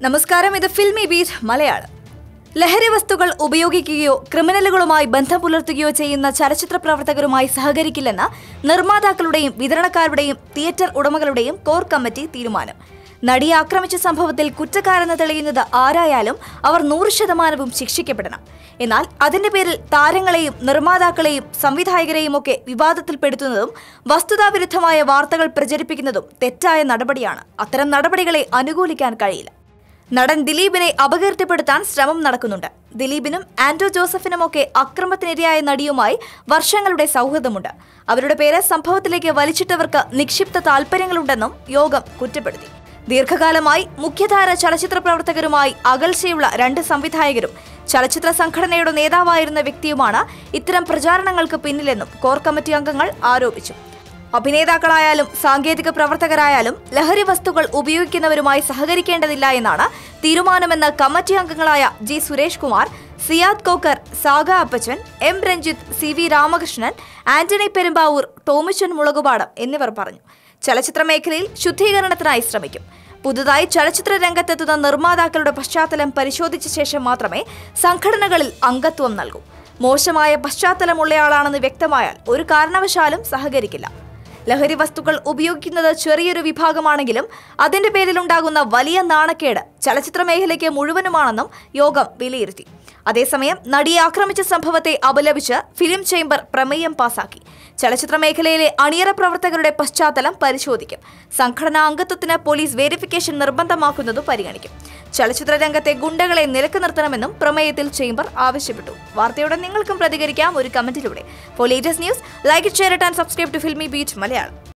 നമസ്കാരം ഇത് filmy beat Malayalam ലഹരി വസ്തുക്കൾ ഉപയോഗിക്കുകയോ ക്രിമിനലുകളുമായി ബന്ധം പുലർത്തുകയോ ചെയ്യുന്ന ചലച്ചിത്ര പ്രവർത്തകരുമായി സഹകരിക്കില്ലെന്ന് നിർമ്മാതാക്കളുടെയും വിതരണക്കാരുടെയും തിയേറ്റർ ഉടമകളുടെയും കോർ കമ്മിറ്റി തീരുമാനം നടിയെ ആക്രമിച്ച സംഭവത്തിൽ കുറ്റക്കാരെന്ന് തെളിയുന്നത് ആരായാലും അവർ നൂറ് ശതമാനവും ശിക്ഷിക്കപ്പെടണം എന്നാൽ അതിന്റെ പേരിൽ താരങ്ങളെയും നിർമ്മാതാക്കളെയും സംവിധായകരെയും ഒക്കെ വിവാദത്തിൽപ്പെടുത്തുന്നതും വസ്തുതാവിരുദ്ധമായ വാർത്തകൾ പ്രചരിപ്പിക്കുന്നതും തെറ്റായ നടപടിയാണ് അത്തരം നടപടികളെ അനുകൂലിക്കാൻ കഴിയില്ല നടൻ ദിലീപിനെ അപകീർത്തിപ്പെടുത്താൻ ശ്രമം നടക്കുന്നുണ്ട് ദിലീപിനും ആന്റോ ജോസഫിനുമൊക്കെ അക്രമത്തിനിരയായ നടിയുമായി വർഷങ്ങളുടെ സൗഹൃദമുണ്ട് അവരുടെ പേര് സംഭവത്തിലേക്ക് വലിച്ചിട്ടവർക്ക് നിക്ഷിപ്ത താൽപ്പര്യങ്ങളുണ്ടെന്നും യോഗം കുറ്റപ്പെടുത്തി ദീർഘകാലമായി മുഖ്യധാര ചലച്ചിത്ര പ്രവർത്തകരുമായി അകൽച്ചയുള്ള രണ്ട് സംവിധായകരും ചലച്ചിത്ര സംഘടനയുടെ നേതാവായിരുന്ന വ്യക്തിയുമാണ് ഇത്തരം പ്രചാരണങ്ങൾക്ക് പിന്നിലെന്നും കോർ കമ്മിറ്റി അംഗങ്ങൾ ആരോപിച്ചു അഭിനേതാക്കളായാലും സാങ്കേതിക പ്രവർത്തകരായാലും ലഹരി വസ്തുക്കൾ ഉപയോഗിക്കുന്നവരുമായി സഹകരിക്കേണ്ടതില്ല എന്നാണ് തീരുമാനമെന്ന് കമ്മിറ്റി അംഗങ്ങളായ G Suresh Kumar Siyad Kokker Saga Appachan M Ranjith C V Ramakrishnan Antony Perumbavoor Tomichan Mulakuppadam എന്നിവർ പറഞ്ഞു ചലച്ചിത്ര മേഖലയിൽ ശുദ്ധീകരണത്തിനായി ശ്രമിക്കും പുതുതായി ചലച്ചിത്ര രംഗത്തെത്തുന്ന നിർമ്മാതാക്കളുടെ പശ്ചാത്തലം പരിശോധിച്ച ശേഷം മാത്രമേ സംഘടനകളിൽ അംഗത്വം നൽകൂ മോശമായ പശ്ചാത്തലമുള്ളയാളാണെന്ന് വ്യക്തമായാൽ ഒരു കാരണവശാലും സഹകരിക്കില്ല ലഹരി വസ്തുക്കൾ ഉപയോഗിക്കുന്നത് ചെറിയൊരു വിഭാഗമാണെങ്കിലും അതിന്റെ പേരിലുണ്ടാകുന്ന വലിയ നാണക്കേട് ചലച്ചിത്ര മേഖലയ്ക്ക് മുഴുവനുമാണെന്നും യോഗം വിലയിരുത്തി അതേസമയം നടിയെ ആക്രമിച്ച സംഭവത്തെ അപലപിച്ച് ഫിലിം ചേംബർ പ്രമേയം പാസാക്കി ചലച്ചിത്ര മേഖലയിലെ അണിയറ പ്രവർത്തകരുടെ പശ്ചാത്തലം പരിശോധിക്കും സംഘടനാ അംഗത്വത്തിന് പോലീസ് വേരിഫിക്കേഷൻ നിർബന്ധമാക്കുന്നത് പരിഗണിക്കും ചലച്ചിത്ര രംഗത്തെ ഗുണ്ടകളെ നിലക്ക് നിർത്തണമെന്നും പ്രമേയത്തിൽ ചേംബർ ആവശ്യപ്പെട്ടു വാർത്തയോടെ നിങ്ങൾക്കും പ്രതികരിക്കാം ഒരു കമന്റിലൂടെ for latest news like share and subscribe to Filmibeat Malayalam